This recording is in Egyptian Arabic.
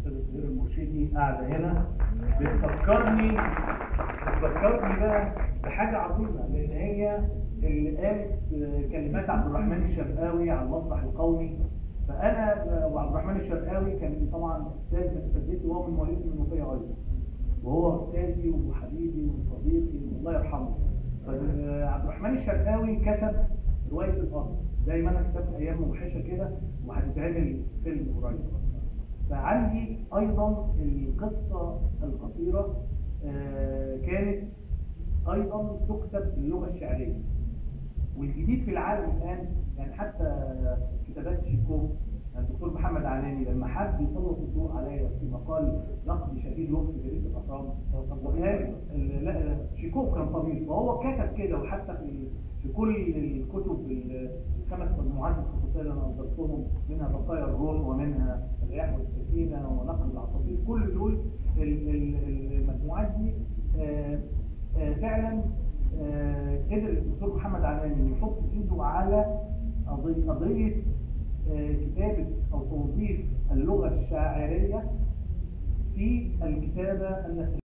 الاستاذ الكبير المرشدي قاعده هنا بتفكرني بتفكرني بقى بحاجه عظيمه لان هي اللي قالت كلمات عبد الرحمن الشرقاوي على المسرح القومي فانا وعبد الرحمن الشرقاوي كان طبعا استاذ من اساتذتي وهو من مواليد المنوفيه ايضا وهو استاذي وحبيبي وصديقي الله يرحمه عبد الرحمن الشرقاوي كتب روايه الارض زي ما انا كتبت ايام موحشه كده وهتتعمل فيلم قريب فعندي ايضا القصه القصيره آه، كانت ايضا تكتب باللغه الشعريه والجديد في العالم الان يعني حتى كتابات شيكو الدكتور محمد عناني لما حب يسلط الضوء عليا في مقال نقد شديد لطفي جريده الاهرام وكان لا شيكو كان طبيب فهو كتب كده وحتى في في كل الكتب الخمس مجموعات الخصوصيه اللي انا اصدرتهم منها بقايا الروح ومنها الرياح والسكينه ونقل العصافير كل دول المجموعات دي آه، آه، فعلا آه، قدر الدكتور محمد عناني يحط ايده على قضيه قضيه كتابه او توظيف اللغه الشاعريه في الكتابه النثريه